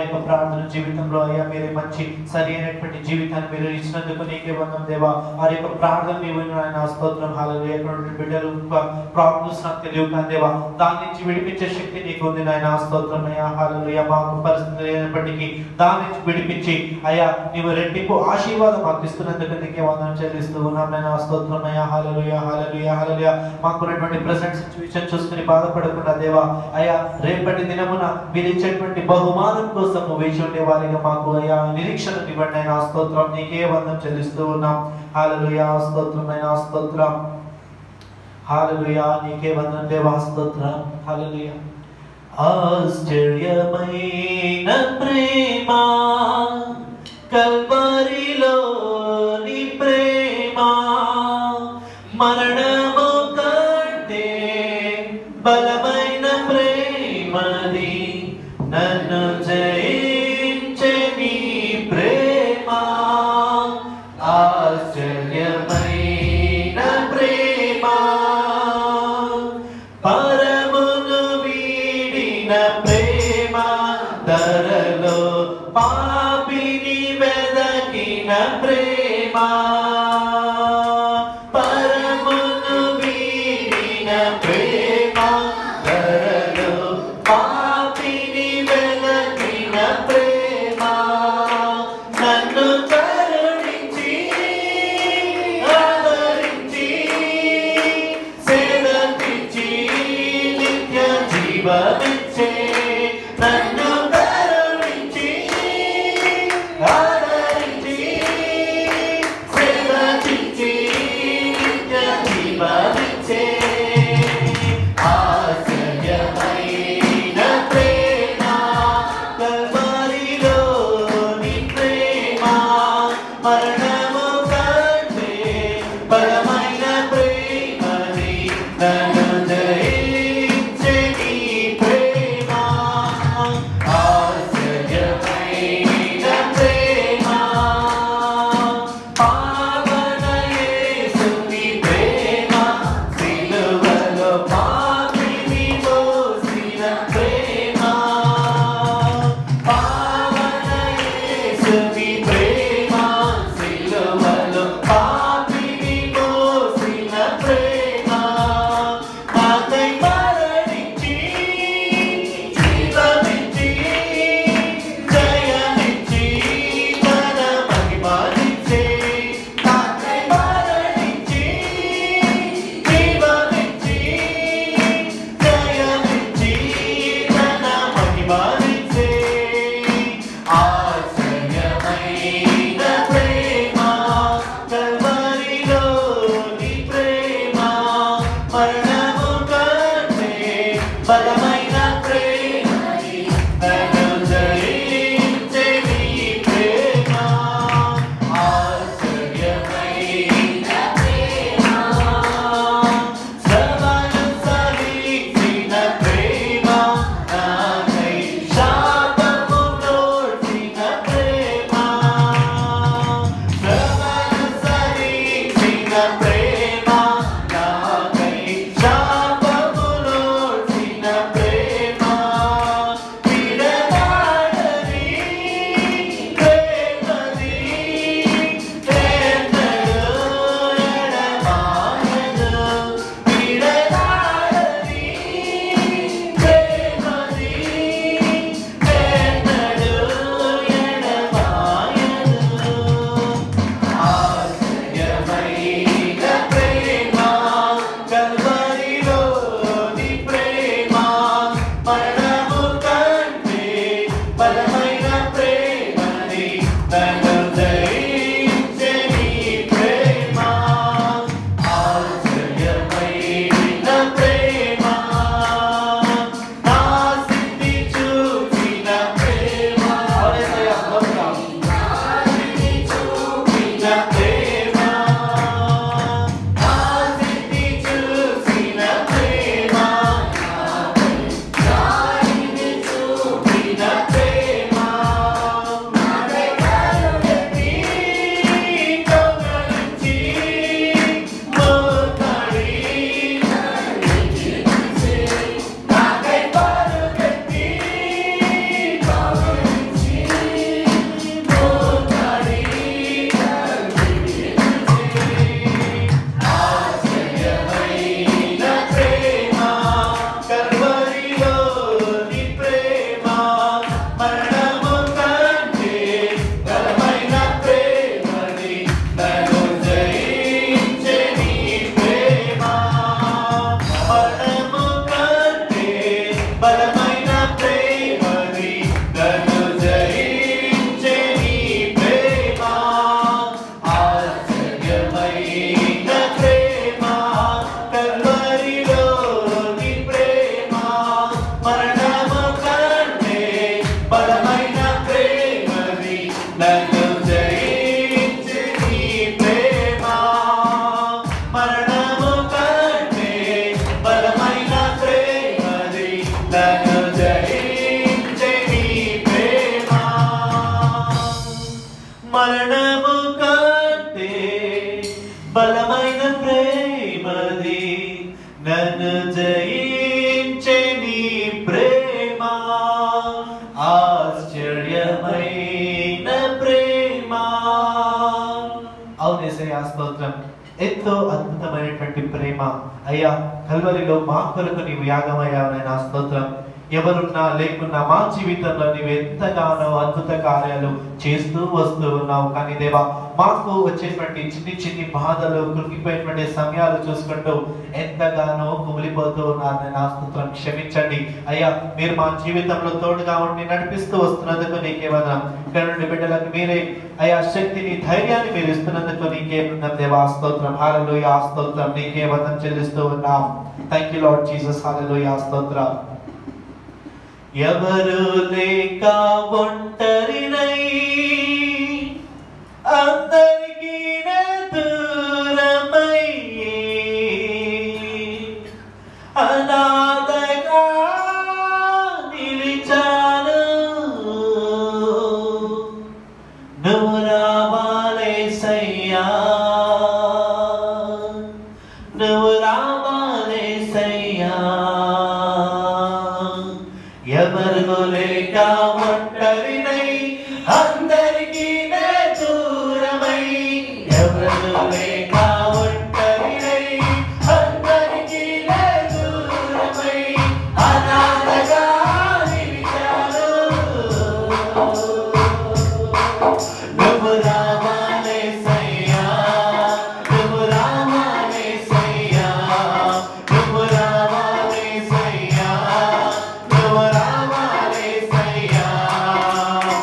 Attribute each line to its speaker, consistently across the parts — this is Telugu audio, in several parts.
Speaker 1: యొక్క ప్రార్థన జీవితంలో అయ్యా మీరే మంచి సరి అయినటువంటి జీవితాన్ని మీరు ఇచ్చినందుకు నీకే వందం దేవా వారి యొక్క ప్రార్థన నీవు ఆయన స్తోత్రం హాలలో ఎక్కడ బిడ్డలు ప్రాబ్లమ్స్ నాకు తెలియదు కానీ దేవా దాని నుంచి విడిపించే శక్తి నీకు ఉంది నాయన స్తోత్రం అయ్యా హాలలో మాకు పరిస్థితి లేనప్పటికీ దాని నుంచి విడిపించి అయ్యా నీవు రెట్టింపు ఆశీర్వాదం మాకు ఇస్తున్నందుకు నీకే వందనం చెల్లిస్తూ ఉన్నాం నాయన స్తోత్రం అయ్యా హాలలో హాలలో హాలలో మాకున్నటువంటి ప్రజెంట్ సిచ్యువేషన్ చూసుకుని బాధపడకుండా దేవా అయ్యా రేపటి దినమున మీరు ఇచ్చేటువంటి బహుమానం కోసం వేచి ఉండే వారిగా మాకు అయ్యా నిరీక్షణ ఇవ్వండి అయినా స్తోత్రం నీకే వందం చెల్లిస్తూ ఉన్నాం హాలలుయా స్తోత్రం అయినా స్తోత్రం హాలలుయా నీకే వందం దేవా స్తోత్రం హాలలుయా ఆశ్చర్యమైన ప్రేమ కల్వరిలో నీ ప్రేమ మరణము కంటే బలమైన ప్రేమది నన్ను జయించే నీ ప్రేమ ఆశ్చర్యమైన ప్రేమ పరమును వీడిన ప్రేమ ధరలో పాపిని వెదకిన ప్రేమ పరమును వీడిన ప్రేమ ధరలో పాపిని వెదకిన ప్రేమ నన్ను కరుణించి ఆదరించి సేదతించి నిత్య జీవమిచ్చే నన్ను కరుణించి ఆదరించి సేదతించి నిత్య జీవమిచ్చే ఆశ్చర్యమైన ప్రేమ కల్వరిలో నీ ప్రేమ మరణము కంటే బలమైన ప్రేమని నన్ను జయించే నీ ప్రేమ ఆశ్చర్యమైన ప్రేమ పావన యేసుని ప్రేమ సిలువలో పాపిని మోసిన ప్రేమ పావన యేసుని ప్రేమ సిలువలో పాపిని మోసిన ప్రేమ నాకై మరణించి జీవమిచ్చి జయమిచ్చి తన మహిమనిచ్చే నాకై మరణించి జీవమిచ్చి జయమిచ్చి తన మహిమనిచ్చే ఆశ్చర్యమైన ప్రేమ కల్వరిలో నీ ప్రేమ మరణము కంటే బలమైన ప్రేమ నన్ను జయించే నీ ప్రేమ ఆశ్చర్యమైన ప్రేమ శ్రమను సహించిన ప్రేమ నాకై శాపము నోచిన ప్రేమ శ్రమను సహించిన ప్రేమ నాకై శాపము నోచిన ప్రేమ విడనాడని ప్రేమది ఎన్నడూ ఎడబాయదు విడనాడని ప్రేమది ఎన్నడూ ఎడబాయదు ఆశ్చర్యమైన ప్రేమ కల్వరిలో నీ ప్రేమ మరణము కంటే బలమైన ప్రేమని నన్ను జయించే నీ ప్రేమ ఆశ్చర్యమైన ప్రేమ నా స్థితి చూచిన ప్రేమ చూసిన ప్రేమ ఆదిని చూసిన ప్రేమ ఆదిని చూసిన ప్రేమ మరణము కంటే బలమైన ప్రేమది నన్ను జయించే నీ ప్రేమ ఆశ్చర్యమైన ప్రేమ అవునేసయ్యా స్తోత్రం ఎంతో అద్భుతమైనటువంటి ప్రేమ అయ్యా కల్వరిలో మా కొరకు నీవు యాగమయ్యావు నా స్తోత్రం ఎవరున్నా లేకున్నా మా జీవితంలో నీవు ఎంతగానో అద్భుత కార్యాలు చేస్తూ వస్తూ ఉన్నావు కానీ దేవా మాకు వచ్చేటువంటి చిన్ని చిన్ని బాధలు కృంగిపోయినటువంటి సమయాలు చూసుకుంటూ ఎంతగానో కుమిలిపోతూ ఉన్నారు నా స్తోత్రం క్షమించండి అయ్యా మీరు మా జీవితంలో తోడుగా ఉండి నడిపిస్తూ వస్తున్నందుకు నీకే వదనం ఇక్కడ నుండి బిడ్డలకు మీరే అయ్యా శక్తిని ధైర్యాన్ని మీరు ఇస్తున్నందుకు నీకే వందనం దేవా స్తోత్రం హాలలోయ స్తోత్రం నీకే వదనం చెల్లిస్తూ ఉన్నాం థ్యాంక్ యూ లార్డ్ జీసస్ హాలలోయ స్తోత్రం ఎవరు లేక ఒంటరినై అందరికీ నే దూరమై అనాథగా నిలిచాను నువ్వు రావాలేసయ్యా నువ్వు రావాలేసయ్యా ఎవరు లేక ఒంటరినై అందరికీ నే దూరమై ఎవరు లేక ఒంటరినై అందరికీ నే దూరమై అనాథగా నిలిచాను నువ్వు రావాలేసయ్యా నువ్వు రావాలేసయ్యా నువ్వు రావాలేసయ్యా నువ్వు రావాలేసయ్యా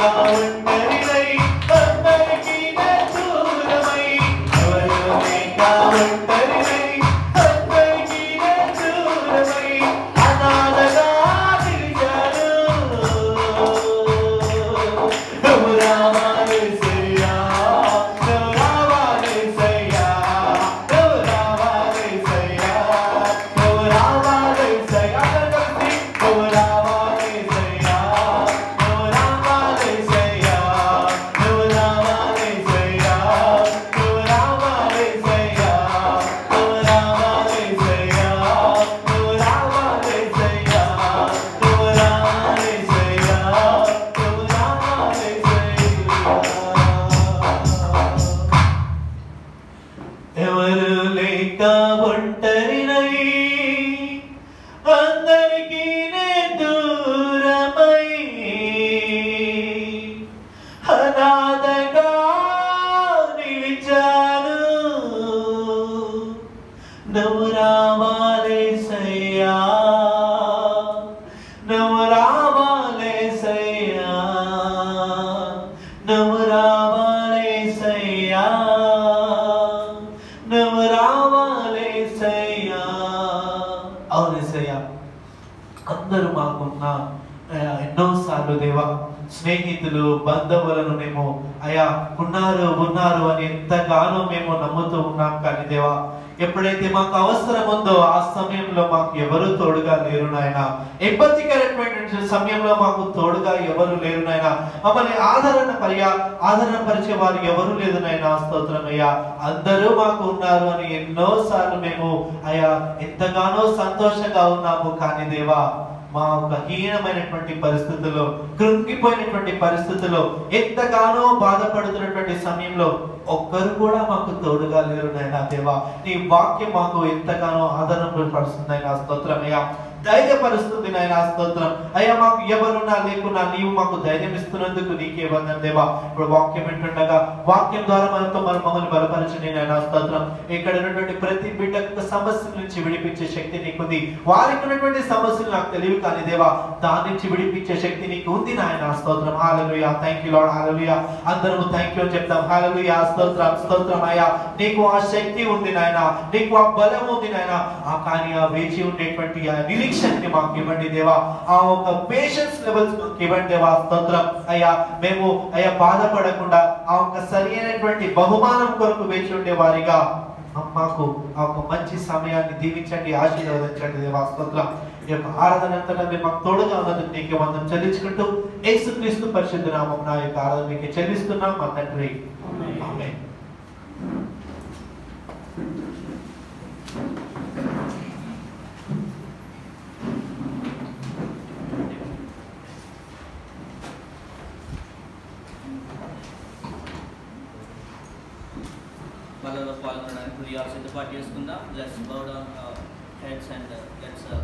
Speaker 1: ఒంటరినై అందరికీ దూరమై ఎవరు లేక ఒంటరినై అందరికీ దూరమై అనాథగా నిలిచాను నువ్వు రావాలేసయ్యా నువ్వు రావాలేసయ్యా నువ్వు రావాలేసయ్యా నువ్వు రావాలేసయ్యా అందరూ కలిసి నువ్వు రావాలేసయ్యా నువ్వు రావాలేసయ్యా నువ్వు రావాలేసయ్యా నువ్వు రావాలేసయ్యా నువ్వు రావాలేసయ్యా నువ్వు రావాలేసయ్యా నువ్వు రావాలేసయ్యా నువ్వు రావాలేసయ్యా ఎవరు లేక ఒంటరినై అందరికీ నే దూరమై అనాథగా నిలిచాను నువ్వు రావాలేసయ్యా నువ్వు రావాలేసయ్యా నువ్వు రావాలేసయ్యా నువ్వు రావాలేసయ్యా అవునేసయ్యా అందరూ మాకున్న ఆ, ఎన్నోసార్లు దేవా స్నేహితులు బంధువులను మేము అయా ఉన్నారు ఉన్నారు అని ఎంతగానో మేము నమ్ముతూ ఉన్నాం కానీ దేవా ఎప్పుడైతే మాకు అవసరం ఉందో ఆ సమయంలో మాకు ఎవరు తోడుగా లేరు నాయన ఇబ్బందికరమైనటువంటి సమయంలో మాకు తోడుగా ఎవరు లేరు నాయన మమ్మల్ని ఆదరణ పర్యా ఆదరణ పరిచే వారు ఎవరు లేదు నాయన స్తోత్రం అయ్యా అందరూ మాకు ఉన్నారు అని ఎన్నో సార్లు మేము అయా ఎంతగానో సంతోషంగా ఉన్నాము కానీ దేవా మా ఒక హీనమైనటువంటి పరిస్థితుల్లో కృంగిపోయినటువంటి పరిస్థితుల్లో ఎంతగానో బాధపడుతున్నటువంటి సమయంలో ఒక్కరు కూడా మాకు తోడుగా లేరు నాయనా దేవా నీ వాక్యం మాకు ఎంతగానో ఆదరణ పరుస్తుంది నా స్తోత్రం అయ్యా ధైర్యపరుస్తుంది నాయన స్తోత్రం అయ్యా మాకు ఎవరున్నా లేకున్నా నీవు మాకు ధైర్యం ఇస్తున్నందుకు నీకే వందం దేవా ఇప్పుడు వాక్యం వింటుండగా వాక్యం ద్వారా మనతో మనం మమ్మల్ని బలపరచండి నాయన స్తోత్రం ఇక్కడ ఉన్నటువంటి ప్రతి బిడ్డకు సమస్య నుంచి విడిపించే శక్తి నీకుంది వారికి ఉన్నటువంటి సమస్యలు నాకు తెలియదు కానీ దేవా దాని నుంచి విడిపించే శక్తి నీకు ఉంది నాయన స్తోత్రం hallelujah thank you Lord hallelujah అందరము థ్యాంక్ యూ అని చెప్తాం హాలలుయా స్తోత్రం స్తోత్రం అయ్యా నీకు ఆ శక్తి ఉంది నాయన నీకు ఆ బలం ఉంది నాయన ఆ కానీ ఆ వేచి ఉండేటువంటి ఆ నిరీక్షణని మాకు ఇవ్వండి దేవా ఆ ఒక పేషెన్స్ లెవెల్స్ మాకు ఇవ్వండి దేవా స్తోత్రం అయ్యా మేము అయ్యా బాధపడకుండా ఆ ఒక సరి అయినటువంటి బహుమానం కొరకు వేచి ఉండే వారిగా మాకు ఆ ఒక మంచి సమయాన్ని దీవించండి ఆశీర్వదించండి దేవా స్తోత్రం ఈ యొక్క ఆరాధన అంతటా మీరు మాకు తోడుగా ఉన్నందుకు నీకే వందం చెల్లించుకుంటూ యేసుక్రీస్తు పరిశుద్ధ నామం నా యొక్క ఆరాధన మీకు చెల్లిస్తున్నాం మా తండ్రి ఆమేన్.
Speaker 2: బలలో పాల్గొనడానికి ప్రియాలు సిద్ధపాటు చేసుకుందాం let's bow down heads and let's